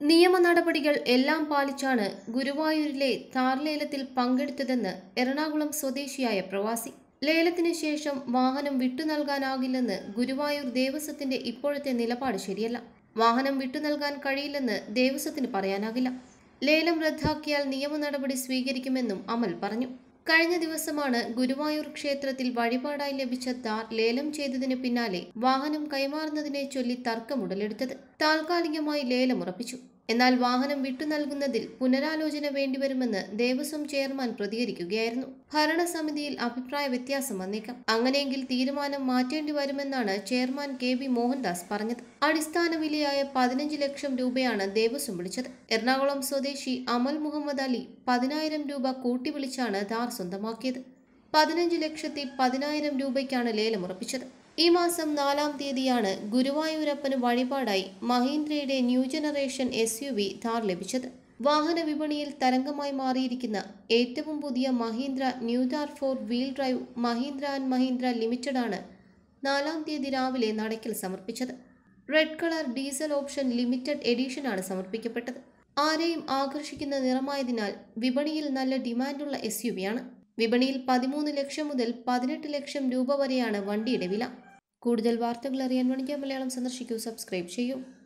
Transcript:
നിയമ നടപടികൾ എല്ലാം പാലിച്ചാണ് ഗുരുവായൂരിലെ താർ ലേലത്തിൽ പങ്കെടുത്തതെന്ന് എറണാകുളം സ്വദേശിയായ പ്രവാസി ലേലത്തിന് ശേഷം വാഹനം വിട്ടു നൽകാനാകില്ലെന്ന് ഗുരുവായൂർ ദേവസ്വത്തിന്റെ ഇപ്പോഴത്തെ നിലപാട് ശരിയല്ല വാഹനം വിട്ടു നൽകാൻ കഴിയില്ലെന്ന് ദേവസ്വത്തിന് പറയാനാകില്ല ലേലം റദ്ദാക്കിയാൽ നിയമ നടപടി സ്വീകരിക്കുമെന്നും അമൽ പറഞ്ഞു കഴിഞ്ഞ ദിവസമാണ് ഗുരുവായൂർ ക്ഷേത്രത്തിൽ വഴിപാടായി ലഭിച്ച താർ ലേലം ചെയ്തതിന് പിന്നാലെ വാഹനം കൈമാറുന്നതിനെ ചൊല്ലി തർക്കമുടലെടുത്തത് താൽക്കാലികമായി ലേലം ഉറപ്പിച്ചു എന്നാൽ വാഹനം വിട്ടു നൽകുന്നതിൽ പുനരാലോചന വേണ്ടിവരുമെന്ന് ദേവസ്വം ചെയർമാൻ പ്രതികരിക്കുകയായിരുന്നു ഭരണസമിതിയിൽ അഭിപ്രായ വ്യത്യാസം വന്നേക്കാം അങ്ങനെയെങ്കിൽ തീരുമാനം മാറ്റേണ്ടി വരുമെന്നാണ് ചെയർമാൻ കെ ബി മോഹൻദാസ് പറഞ്ഞത് അടിസ്ഥാന വിലയായ പതിനഞ്ച് ലക്ഷം രൂപയാണ് ദേവസ്വം വിളിച്ചത് എറണാകുളം സ്വദേശി അമൽ മുഹമ്മദ് അലി പതിനായിരം രൂപ കൂട്ടി വിളിച്ചാണ് ധാർ സ്വന്തമാക്കിയത് പതിനഞ്ച് ലക്ഷത്തി പതിനായിരം രൂപയ്ക്കാണ് ലേലം ഉറപ്പിച്ചത് ഈ മാസം നാലാം തീയതിയാണ് ഗുരുവായൂരപ്പന് വഴിപാടായി മഹീന്ദ്രയുടെ new generation S U V Thar ലഭിച്ചത് വാഹന വിപണിയിൽ തരംഗമായി മാറിയിരിക്കുന്ന ഏറ്റവും പുതിയ Mahindra new Thar four wheel drive Mahindra and Mahindra ലിമിറ്റഡാണ് നാലാം തീയതി രാവിലെ നടയ്ക്കൽ സമർപ്പിച്ചത് red colour diesel option limited എഡിഷനാണ് സമർപ്പിക്കപ്പെട്ടത് ആരെയും ആകർഷിക്കുന്ന നിറമായതിനാൽ വിപണിയിൽ നല്ല ഡിമാൻഡുള്ള എസ് യു വിയാണ് വിപണിയിൽ പതിമൂന്ന് ലക്ഷം മുതൽ പതിനെട്ട് ലക്ഷം രൂപ വരെയാണ് വണ്ടിയുടെ വില കൂടുതൽ വാർത്തകൾ അറിയാൻ വണിക്കാൻ മലയാളം സന്ദർശിക്കൂ സബ്സ്ക്രൈബ് ചെയ്യൂ